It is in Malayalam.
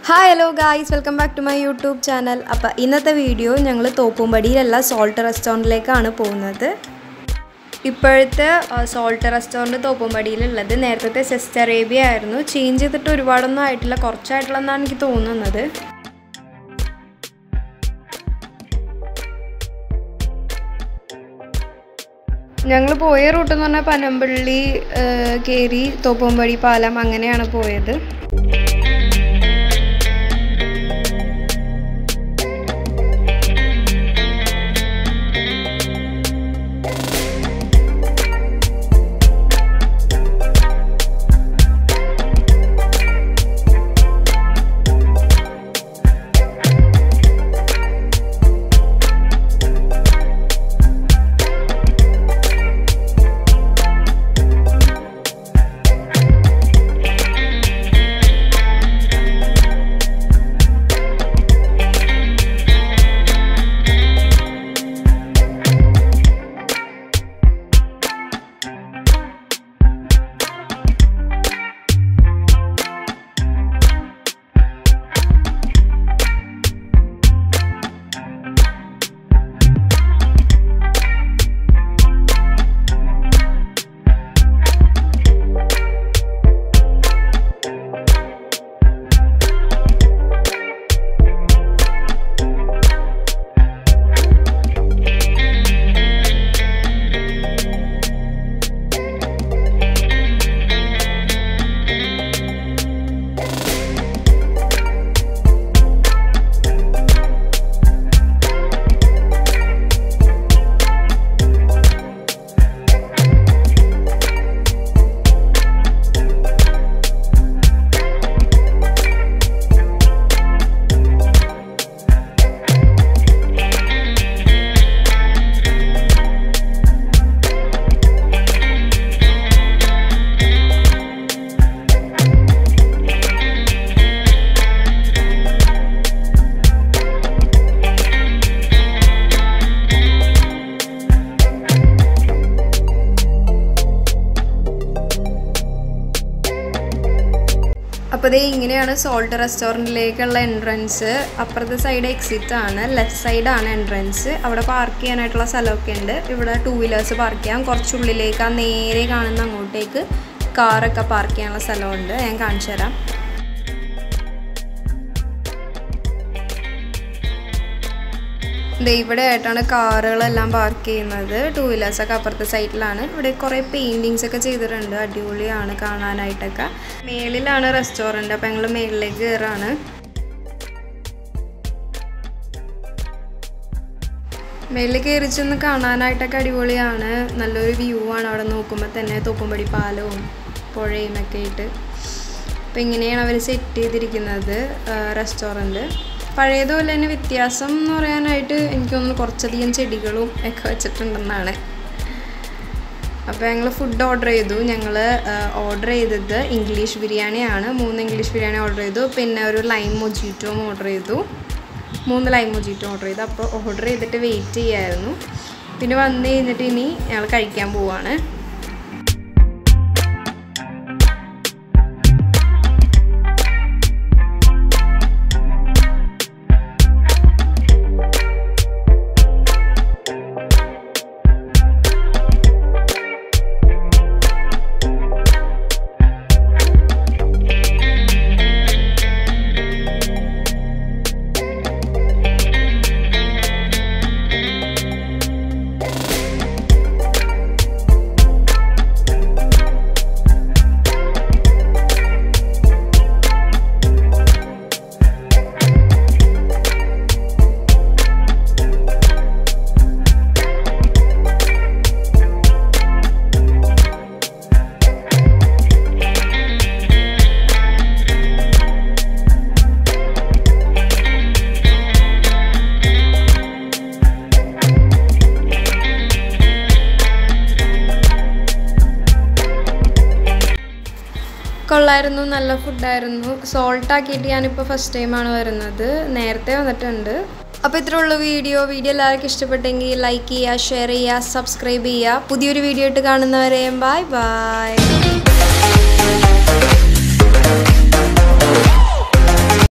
hi hello guys welcome back to my YouTube channel അപ്പോൾ ഇന്നത്തെ വീഡിയോ ഞങ്ങൾ തോപ്പുംപടിയിലല്ല സോൾട്ട് റെസ്റ്റോറൻറ്റിലേക്കാണ് പോകുന്നത് ഇപ്പോഴത്തെ സോൾട്ട് റെസ്റ്റോറൻറ്റ് തോപ്പുംപടിയിലുള്ളത് നേരത്തെ സെസ്റ്റ് അറേബ്യ ആയിരുന്നു ചേഞ്ച് ചെയ്തിട്ട് ഒരുപാടൊന്നും ആയിട്ടില്ല കുറച്ചായിട്ടുള്ളതെന്നാണ് എനിക്ക് തോന്നുന്നത് ഞങ്ങൾ പോയ റൂട്ട് എന്ന് പറഞ്ഞാൽ പനമ്പള്ളി കയറി തോപ്പുംപടി പാലം അങ്ങനെയാണ് പോയത് അപ്പോൾ ദേ ഇങ്ങനെയാണ് സോൾട്ട് റെസ്റ്റോറൻറ്റിലേക്കുള്ള എൻട്രൻസ് അപ്പുറത്തെ സൈഡ് എക്സിറ്റ് ആണ് ലെഫ്റ്റ് സൈഡാണ് എൻട്രൻസ് അവിടെ പാർക്ക് ചെയ്യാനായിട്ടുള്ള സ്ഥലമൊക്കെ ഉണ്ട് ഇവിടെ ടൂ വീലേഴ്സ് പാർക്ക് ചെയ്യാം കുറച്ചുള്ളിലേക്ക് ആ നേരെ കാണുന്ന അങ്ങോട്ടേക്ക് കാറൊക്കെ പാർക്ക് ചെയ്യാനുള്ള സ്ഥലമുണ്ട് ഞാൻ കാണിച്ചു തരാം ഇവിടെ ആയിട്ടാണ് കാറുകളെല്ലാം പാർക്ക് ചെയ്യുന്നത് ടൂ വീലേഴ്സൊക്കെ അപ്പുറത്തെ സൈഡിലാണ് ഇവിടെ കുറേ പെയിൻറ്റിങ്സ് ഒക്കെ ചെയ്തിട്ടുണ്ട് അടിപൊളിയാണ് കാണാനായിട്ടൊക്കെ മേളിലാണ് റെസ്റ്റോറൻറ്റ് അപ്പോൾ ഞങ്ങൾ മേളിലേക്ക് കയറാണ് മേളിൽ കയറി ചെന്ന് കാണാനായിട്ടൊക്കെ അടിപൊളിയാണ് നല്ലൊരു വ്യൂ ആണ് അവിടെ നോക്കുമ്പോൾ തന്നെ തോപ്പുംപടി പാലവും പുഴയും ഒക്കെ ആയിട്ട് അപ്പോൾ ഇങ്ങനെയാണ് അവർ സെറ്റ് ചെയ്തിരിക്കുന്നത് റെസ്റ്റോറൻറ്റ് പഴയതുപോലെ തന്നെ വ്യത്യാസം എന്ന് പറയാനായിട്ട് എനിക്ക് തോന്നുന്നു കുറച്ചധികം ചെടികളും ഒക്കെ വെച്ചിട്ടുണ്ടെന്നാണ് അപ്പോൾ ഞങ്ങൾ ഫുഡ് ഓർഡർ ചെയ്തു ഞങ്ങൾ ഓർഡർ ചെയ്തത് ഇംഗ്ലീഷ് ബിരിയാണിയാണ് മൂന്ന് ഇംഗ്ലീഷ് ബിരിയാണി ഓർഡർ ചെയ്തു പിന്നെ ഒരു ലൈം മൊജീറ്റോം ഓർഡർ ചെയ്തു മൂന്ന് ലൈം മൊജീറ്റോ ഓർഡർ ചെയ്തു അപ്പോൾ ഓർഡർ ചെയ്തിട്ട് വെയിറ്റ് ചെയ്യായിരുന്നു പിന്നെ വന്ന് കഴിഞ്ഞിട്ട് ഇനി ഞങ്ങൾ കഴിക്കാൻ പോവാണ് കൊള്ളായിരുന്നു നല്ല ഫുഡായിരുന്നു സോൾട്ട് ആക്കിയിട്ട് ഞാനിപ്പോൾ ഫസ്റ്റ് ടൈമാണ് വരുന്നത് നേരത്തെ വന്നിട്ടുണ്ട് അപ്പോൾ ഇത്രേ ഉള്ളൂ വീഡിയോ വീഡിയോ എല്ലാവർക്കും ഇഷ്ടപ്പെട്ടെങ്കിൽ ലൈക്ക് ചെയ്യുക ഷെയർ ചെയ്യുക സബ്സ്ക്രൈബ് ചെയ്യുക പുതിയൊരു വീഡിയോ ഇട്ട് കാണുന്നവരെയും ബൈ ബൈ